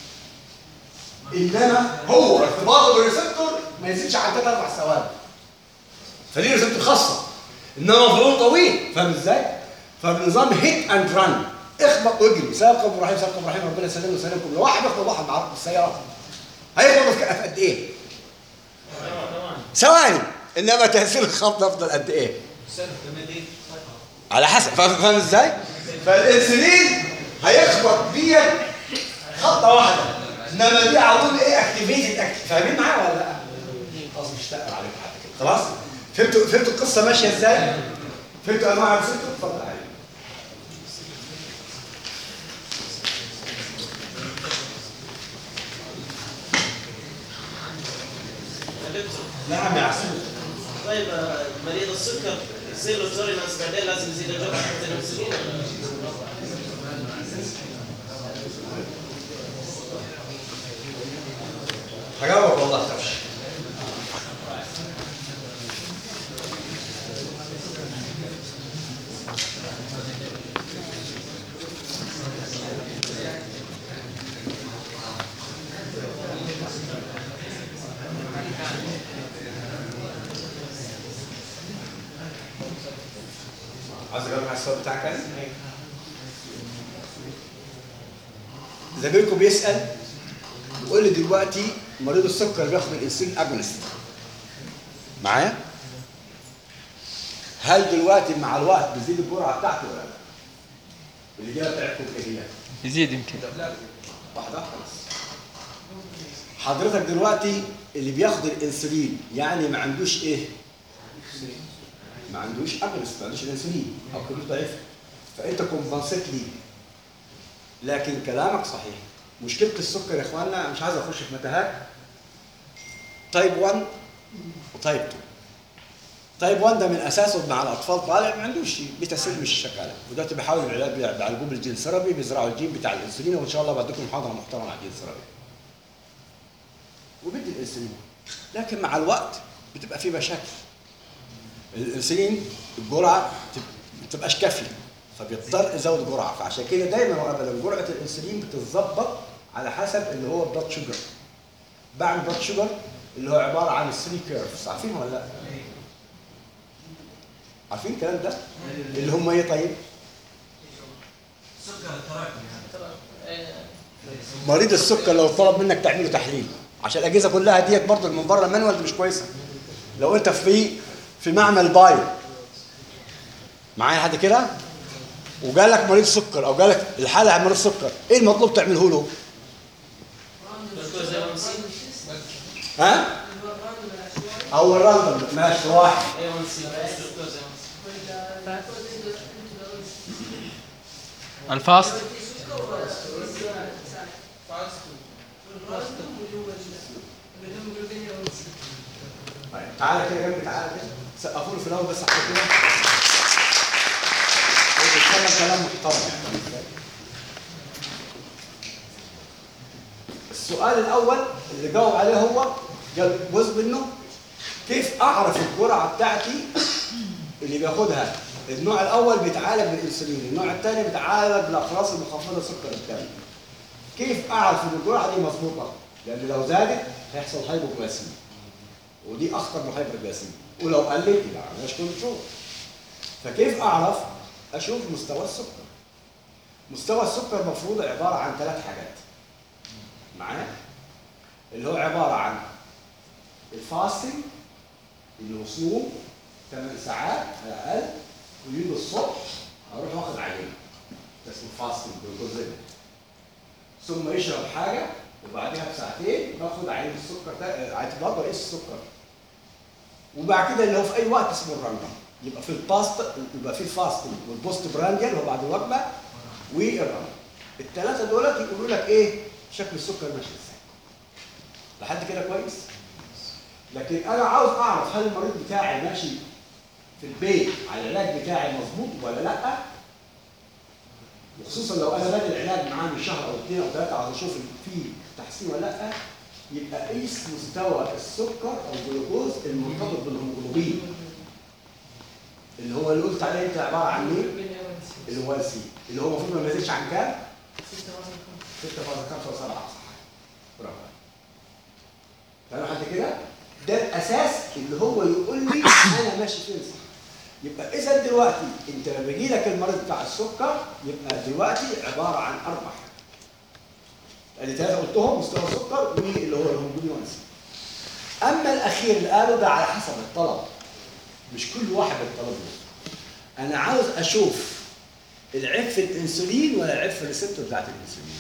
انما هو ارتباطه بالريسبتور ما يزيدش عن ثلاث اربع ثواني فدي ريسبتور خاصه انما مفعول طويل فاهم ازاي؟ فبنظام هيت اند ران اخبط واجري سابقا ابراهيم سابقا ابراهيم ربنا يسلمه ويسلمكم لو واحد يخبط واحد مع السياره هيخبط في قد ايه؟ ثواني انما تاثير الخبط افضل قد ايه؟ على حسب فاهم فاهم ازاي؟ فالانسولين هيخبط دي خبطه واحده انما دي على طول ايه اكتيفيتد فاهمين معايا ولا لا؟ خلاص مش تقل عليكم حتى كده خلاص؟ فهمتوا فهمتوا القصه ماشيه ازاي؟ فهمتوا انواع الريسبتور؟ اتفضل عليك نعم يا عسل طيب آه، مريض السكر يصير له توليرانس بعدين لازم يزيد الجرعه حتى الانسولين هجاوبك والله ما تخافش عايز اجاوب على السؤال بتاعك يعني؟ زميلكم بيسأل بيقول لي دلوقتي مريض السكر بياخد الانسولين اجونست معايا؟ هل دلوقتي مع الوقت بيزيد الجرعه بتاعته ولا لا؟ الاجابه بتاعتكم ايه هي؟ يزيد يمكن واحده واحده بس حضرتك دلوقتي اللي بياخد الانسولين يعني ما عندوش ايه؟ ما عندوش اجونست ما عندوش الانسولين او كميته ضعيفه فانت كومبنسيت ليه لكن كلامك صحيح مشكله السكر يا اخواننا مش عايز اخش في متاهات تايب 1 وتايب 2 تايب 1 ده من اساسه مع الاطفال طالع ما عندوش بيتا سيل مش شغاله ودلوقتي بيحاولوا العلاج بيعالجوه بالجين ثيرابي بيزرعوا الجين بتاع الانسولين وان شاء الله بديكم محاضره محترمه على الجين ثيرابي وبيدي الانسولين لكن مع الوقت بتبقى في مشاكل الانسولين الجرعه ما بتبقاش كافيه فبيضطر يزود جرعه فعشان كده دايما وابدا جرعه الانسولين بتتظبط على حسب اللي هو البلاد شوجر بعمل بلاد شوجر اللي هو عباره عن الثري كيرفز عارفين ولا لا؟ عارفين الكلام ده؟ اللي هم ايه طيب؟ مريض السكر لو طلب منك تعمله تحليل عشان الاجهزه كلها ديت برضه من بره المانوال دي مش كويسه لو انت في في معمل بايو معايا حد كده وجال لك مريض سكر او جالك الحاله على مريض سكر ايه المطلوب تعمله له جلوكوز A1C ها او الراندوم ماشي واحد A1C جلوكوز A1C الفاست طيب تعالى كده جنبي تعالى كده سقفوا له في الاول بس احنا كده هو بيتكلم كلام محترم يعني. السؤال الاول اللي جاوب عليه هو قال جزء منه كيف اعرف الجرعه بتاعتي اللي بياخدها النوع الاول بيتعالج بالانسولين النوع الثاني بيتعالج بالاقراص المخفضه السكر الدم كيف اعرف ان الجرعه دي مظبوطه لان لو زادت هيحصل هايبوغلاسيميا ودي اخطر من الهايبوغلاسيميا ولو قلت يبقى مش كنترول فكيف اعرف اشوف مستوى السكر مستوى السكر المفروض عباره عن ثلاث حاجات معايا اللي هو عباره عن الفاستنج اللي هو صوم 8 ساعات على الاقل ويجي الصبح اروح واخد عينه ده اسمه فاستنج جلوكوز ثم يشرب حاجه وبعدها بساعتين باخد عين السكر ده عين البلد واقيس السكر وبعد كده اللي هو في اي وقت اسمه الرنجة يبقى في الباست يبقى في الفاستنج والبوست برانديال اللي هو بعد الوجبه والرنجة الثلاثه دولت يقولوا لك ايه شكل السكر ماشي ازاي لحد كده كويس لكن انا عاوز اعرف هل المريض بتاعي ماشي في البيت على العلاج بتاعي مظبوط ولا لا وخصوصا لو انا بادئ العلاج معاه من شهر او اثنين او ثلاثه عاوز اشوف في تحسين ولا لا يبقى قيس مستوى السكر او الجلوكوز المرتبط بالهيموجلوبين اللي هو اللي قلت عليه انت عباره عن ايه؟ اللي هو السي اللي هو المفروض ما يزيدش عن كام؟ 6.5 و7 صح برافو تمام لحد كده؟ ده الاساس اللي هو يقول لي انا ماشي فين صح يبقى اذا دلوقتي انت لما بيجي لك المريض بتاع السكر يبقى دلوقتي عباره عن اربع حاجات ادي ثلاثه قلتهم مستوى السكر واللي هو الهرمون وانسي اما الاخير اللي قاله ده على حسب الطلب مش كل واحد بالطلب ده انا عاوز اشوف العيب في الانسولين ولا العيب في الريسبتور بتاعت الانسولين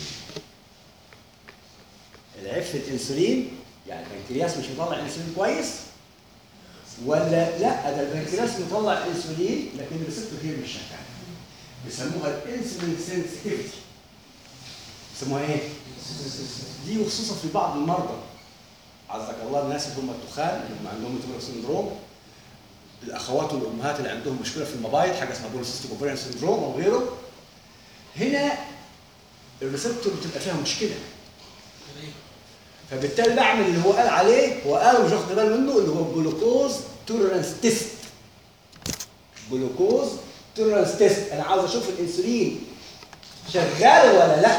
العيب في الانسولين يعني البنكرياس مش بيطلع انسولين كويس ولا لا ده البنكرياس بيطلع انسولين لكن الريسبتور هي مش شغاله بيسموها الانسولين سنسيتيفيتي بيسموها ايه؟ دي وخصوصا في بعض المرضى عزك الله الناس اللي هم التخان اللي هم عندهم ميتابوليك سندروم الاخوات والامهات اللي عندهم مشكله في المبايض حاجه اسمها بوليسيستيك اوفريان سندروم او غيره هنا الريسبتور بتبقى فيها مشكله فبالتالي بعمل اللي هو قال عليه هو قال مش واخد باله منه اللي هو جلوكوز توليرانس تيست جلوكوز توليرانس تيست انا عاوز اشوف الانسولين شغال ولا لا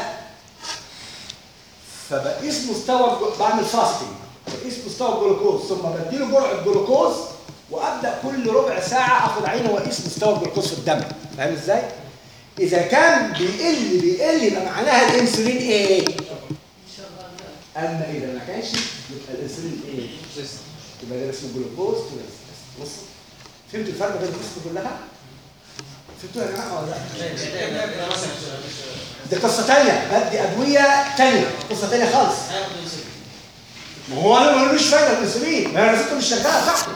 فبقيس مستوى بعمل فاستنج بقيس مستوى الجلوكوز ثم بديله جرعه جلوكوز وابدا كل ربع ساعه اخد عينه واقيس مستوى الجلوكوز في الدم فاهم ازاي؟ اذا كان بيقل بيقل يبقى معناها الانسولين ايه؟ اما اذا ما كانش يبقى الانسولين ايه؟ يبقى ده اسمه جلوكوز بص فهمتوا الفرق بين القصه كلها؟ فهمتوا يا جماعه ولا لا؟ دي قصه ثانيه بدي ادويه ثانيه قصه ثانيه خالص ما هو انا ملوش فايده الانسولين ما انا مش شغاله بتاعته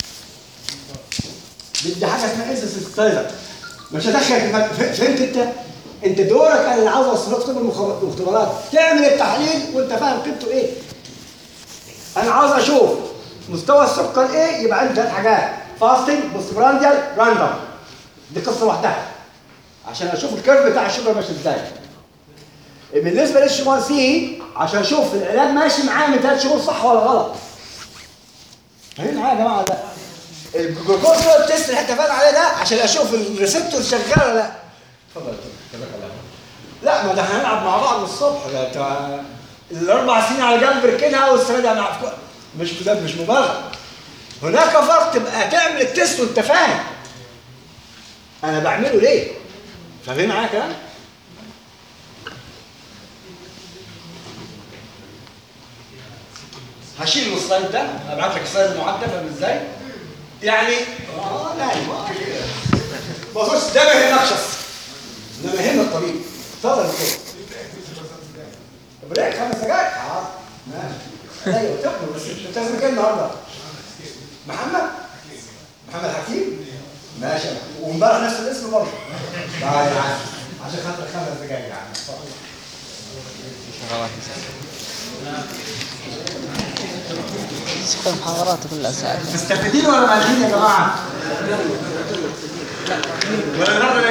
بدي حاجه اسمها انسولين سنسيتايزر مش هدخل فهمت انت؟ انت دورك انا اللي عاوز اوصلك في المختبرات تعمل التحليل وانت فاهم قيمته ايه انا عاوز اشوف مستوى السكر ايه يبقى عندي ثلاث حاجات فاستنج بوستبرانديال راندوم دي قصه لوحدها عشان اشوف الكيرف بتاع الشجره ماشي ازاي بالنسبه للش 1 سي عشان اشوف العلاج ماشي معايا من ثلاث شهور صح ولا غلط فاهمين معايا يا جماعه ولا لا الجلوكوز تيست اللي احنا اتفقنا عليه ده عشان اشوف الريسبتور شغال ولا لا اتفضل جزاك الله لا ما ده هنلعب مع بعض الصبح ده انت الاربع سنين على جنب ركنها والسنه دي هنلعب كورة. مش ده مش مبالغه هناك فرق تبقى تعمل التيست وانت فاهم انا بعمله ليه فاهمين معايا كلام هشيل السلايد ده ابعت لك السلايد المعدل فاهم ازاي يعني اه لا بص ده ما يهمكش ده ما يهم الطبيب اتفضل يا دكتور بريك خمس دقايق اه ماشي ايوه تاكلوا بس انت بتعمل كام النهارده محمد محمد حكيم ماشي وامبارح نفس الاسم برضه طيب يعني عشان خاطر خمس دقايق يعني اتفضل شغلات شوف محاضرات كلها ساعات مستفيدين ولا مالين يا جماعه؟ ولا نروح